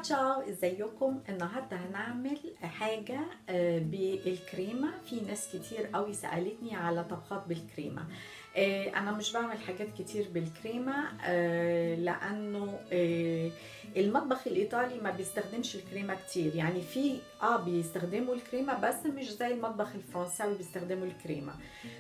تشاو ازيكم النهارده هنعمل حاجه آه، بالكريمه في ناس كتير قوي سالتني على طبخات بالكريمه آه، انا مش بعمل حاجات كتير بالكريمه آه، لانه آه، المطبخ الايطالي ما بيستخدمش الكريمه كتير يعني في اه بيستخدموا الكريمه بس مش زي المطبخ الفرنساوي بيستخدموا الكريمه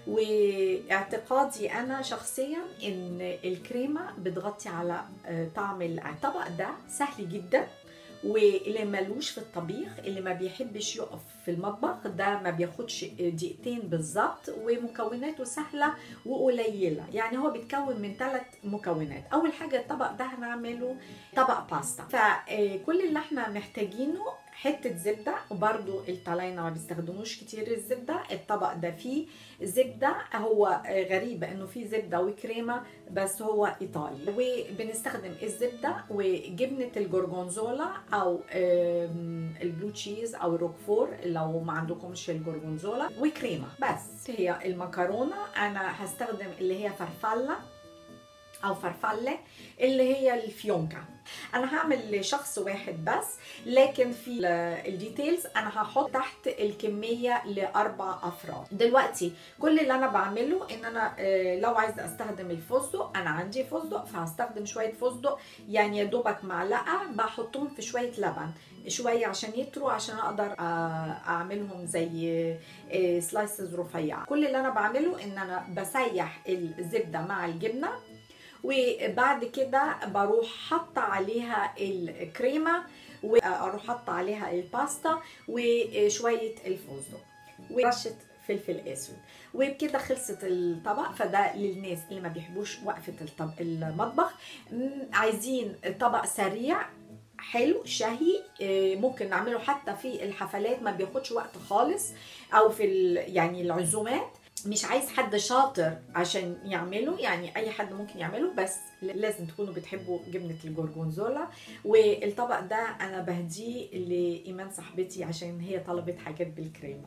واعتقادي انا شخصيا ان الكريمه بتغطي على آه، طعم الطبق ده سهل جدا واللي ملوش في الطبيخ اللي ما بيحبش يقف في المطبخ ده ما بياخدش دقيقتين بالظبط ومكوناته سهله وقليله يعني هو بيتكون من ثلاث مكونات اول حاجه الطبق ده هنعمله طبق باستا فكل اللي احنا محتاجينه حته زبده وبرده الطلاينه ما بيستخدموش كتير الزبده الطبق ده فيه زبده هو غريب انه فيه زبده وكريمه بس هو ايطالي وبنستخدم الزبده وجبنه الجورجونزولا او آم، البلو تشيز او الروكفور لو ما عندكمش الجورجونزولا وكريمه بس هي المكرونه انا هستخدم اللي هي فرفله او فرفله اللي هي الفيونكا انا هعمل لشخص واحد بس لكن في ال- الديتيلز انا هحط تحت الكميه لاربع افراد دلوقتي كل اللي انا بعمله ان انا آه، لو عايزه استخدم الفستق انا عندي فستق فهستخدم شويه فستق يعني يا دوبك معلقه بحطهم في شويه لبن شويه عشان يطروا عشان اقدر آه، اعملهم زي سلايسز رفيعه كل اللي انا بعمله ان انا بسيح الزبده مع الجبنه وبعد كده بروح حاطه عليها الكريمه واروح حاطه عليها الباستا وشويه الفستق ورشه فلفل اسود وبكده خلصت الطبق فده للناس اللي ما بيحبوش وقفه الطب المطبخ م، عايزين طبق سريع حلو شهي آه، ممكن نعمله حتى في الحفلات ما بياخدش وقت خالص او في ال- يعني العزومات مش عايز حد شاطر عشان يعمله يعني اي حد ممكن يعمله بس لازم تكونوا بتحبوا جبنه الجورجونزولا والطبق ده انا بهديه لايمان صاحبتي عشان هي طلبت حاجات بالكريمه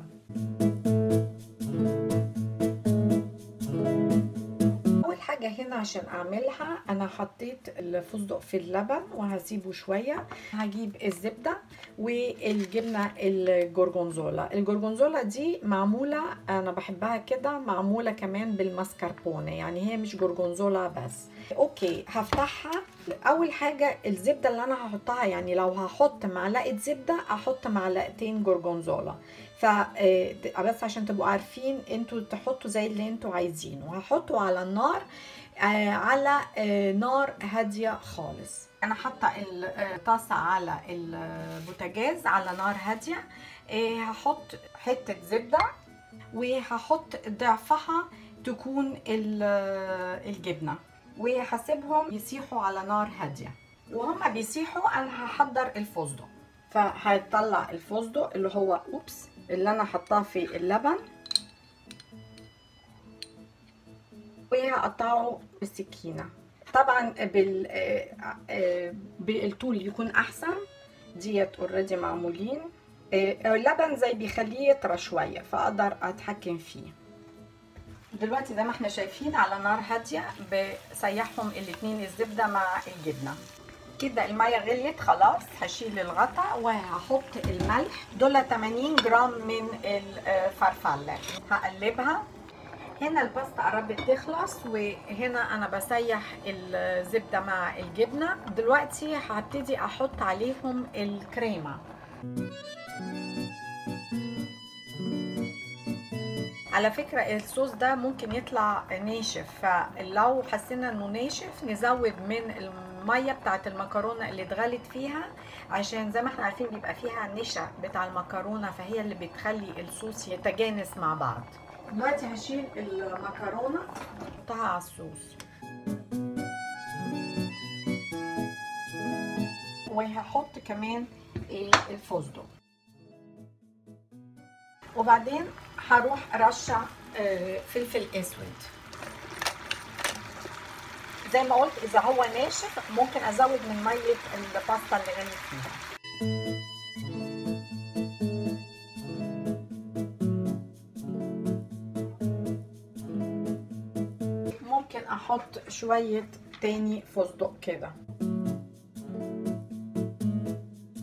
اول حاجه هنا عشان اعملها انا حطيت الفستق في اللبن وهسيبه شويه هجيب الزبده والجبنه الجورجونزولا الجورجونزولا دي معموله انا بحبها كده معموله كمان بالماسكربوني يعني هي مش جورجونزولا بس اوكي هفتحها اول حاجه الزبده اللي انا هحطها يعني لو هحط معلقه زبده احط معلقتين جورجونزولا ف آه، بس عشان تبقوا عارفين انتوا تحطوا زي اللي انتوا عايزينه هحطه على النار آه، على آه، نار هاديه خالص انا حاطه الطاسه على البوتاجاز على نار هاديه آه، هحط حته زبده وهحط ضعفها تكون ال- الجبنه وهسيبهم يسيحوا على نار هاديه وهما بيسيحوا انا هحضر الفستق فهطلع الفستق اللي هو اوبس اللي انا حطاه في اللبن وهقطعه بالسكينه طبعا بال آه، آه، بالطول يكون احسن ديت اوريدي معمولين آه، اللبن زي بيخليه يطرى شويه فاقدر اتحكم فيه دلوقتي زي ما احنا شايفين على نار هاديه بسيحهم الاتنين الزبده مع الجبنه كده الميه غليت خلاص هشيل الغطا وهحط الملح دول 80 جرام من الفرفله هقلبها هنا الباستا قربت تخلص وهنا انا بسيح الزبده مع الجبنه دلوقتي هبتدي احط عليهم الكريمه على فكرة الصوص ده ممكن يطلع ناشف فلو حسينا انه ناشف نزود من المية بتاعت المكرونة اللي اتغلت فيها عشان زي ما احنا عارفين بيبقى فيها نشا بتاع المكرونة فهي اللي بتخلي الصوص يتجانس مع بعض دلوقتي هشيل المكرونة احطها على الصوص وهحط كمان ايه الفستق وبعدين هروح رشه آه، فلفل اسود زي ما قلت اذا هو ناشف ممكن ازود من ميه الباستا اللي غليت فيها ممكن احط شويه تاني فستق كده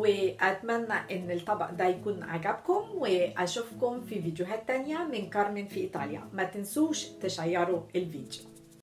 واتمنى ان الطبق ده يكون عجبكم واشوفكم في فيديوهات تانية من كارمن في ايطاليا ما تنسوش تشيروا الفيديو